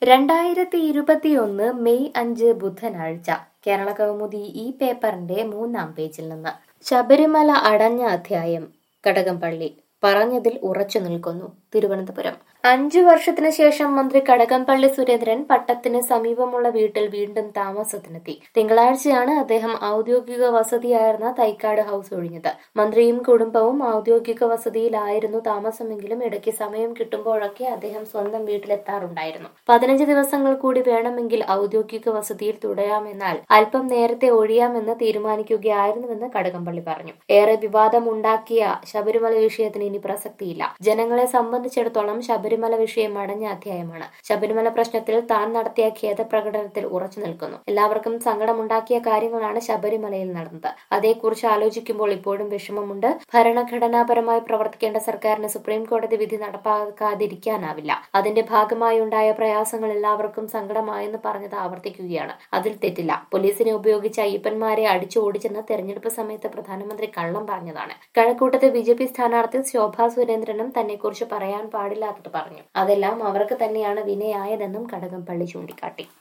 രണ്ടായിരത്തി ഇരുപത്തിയൊന്ന് മെയ് അഞ്ച് ബുധനാഴ്ച കേരള കൗമുദി ഈ പേപ്പറിന്റെ മൂന്നാം പേജിൽ നിന്ന് ശബരിമല അടഞ്ഞ അധ്യായം കടകംപള്ളി പറഞ്ഞതിൽ ഉറച്ചു നിൽക്കുന്നു തിരുവനന്തപുരം അഞ്ചു വർഷത്തിനു ശേഷം മന്ത്രി കടകംപള്ളി സുരേന്ദ്രൻ പട്ടത്തിന് സമീപമുള്ള വീട്ടിൽ വീണ്ടും താമസത്തിനെത്തി തിങ്കളാഴ്ചയാണ് അദ്ദേഹം ഔദ്യോഗിക വസതിയായിരുന്ന തൈക്കാട് ഹൌസ് ഒഴിഞ്ഞത് മന്ത്രിയും കുടുംബവും ഔദ്യോഗിക വസതിയിലായിരുന്നു താമസമെങ്കിലും ഇടയ്ക്ക് സമയം കിട്ടുമ്പോഴൊക്കെ അദ്ദേഹം സ്വന്തം വീട്ടിലെത്താറുണ്ടായിരുന്നു പതിനഞ്ച് ദിവസങ്ങൾ കൂടി വേണമെങ്കിൽ ഔദ്യോഗിക വസതിയിൽ തുടരാമെന്നാൽ അല്പം നേരത്തെ ഒഴിയാമെന്ന് തീരുമാനിക്കുകയായിരുന്നുവെന്ന് കടകംപള്ളി പറഞ്ഞു ഏറെ വിവാദമുണ്ടാക്കിയ ശബരിമല വിഷയത്തിന് ഇനി പ്രസക്തിയില്ല ജനങ്ങളെ സംബന്ധിച്ചിടത്തോളം ശബരിമല വിഷയം അടഞ്ഞ അധ്യായമാണ് ശബരിമല പ്രശ്നത്തിൽ താൻ നടത്തിയ ഖേദപ്രകടനത്തിൽ ഉറച്ചു നിൽക്കുന്നു എല്ലാവർക്കും സങ്കടമുണ്ടാക്കിയ കാര്യങ്ങളാണ് ശബരിമലയിൽ നടന്നത് അതേക്കുറിച്ച് ആലോചിക്കുമ്പോൾ ഇപ്പോഴും വിഷമമുണ്ട് ഭരണഘടനാപരമായി പ്രവർത്തിക്കേണ്ട സർക്കാരിന് സുപ്രീം കോടതി വിധി നടപ്പാക്കാതിരിക്കാനാവില്ല അതിന്റെ ഭാഗമായി ഉണ്ടായ പ്രയാസങ്ങൾ എല്ലാവർക്കും സങ്കടമായെന്ന് പറഞ്ഞത് ആവർത്തിക്കുകയാണ് അതിൽ തെറ്റില്ല പോലീസിനെ ഉപയോഗിച്ച് അയ്യപ്പന്മാരെ അടിച്ചു ഓടിച്ചെന്ന് തെരഞ്ഞെടുപ്പ് സമയത്ത് പ്രധാനമന്ത്രി കള്ളം പറഞ്ഞതാണ് കഴക്കൂട്ടത്തെ ബി ജെ പി സ്ഥാനാർത്ഥി ശോഭാ സുരേന്ദ്രനും തന്നെക്കുറിച്ച് പറയാൻ പാടില്ലാത്തത് പറഞ്ഞു അതെല്ലാം അവർക്ക് തന്നെയാണ് വിനയായതെന്നും കടകംപള്ളി ചൂണ്ടിക്കാട്ടി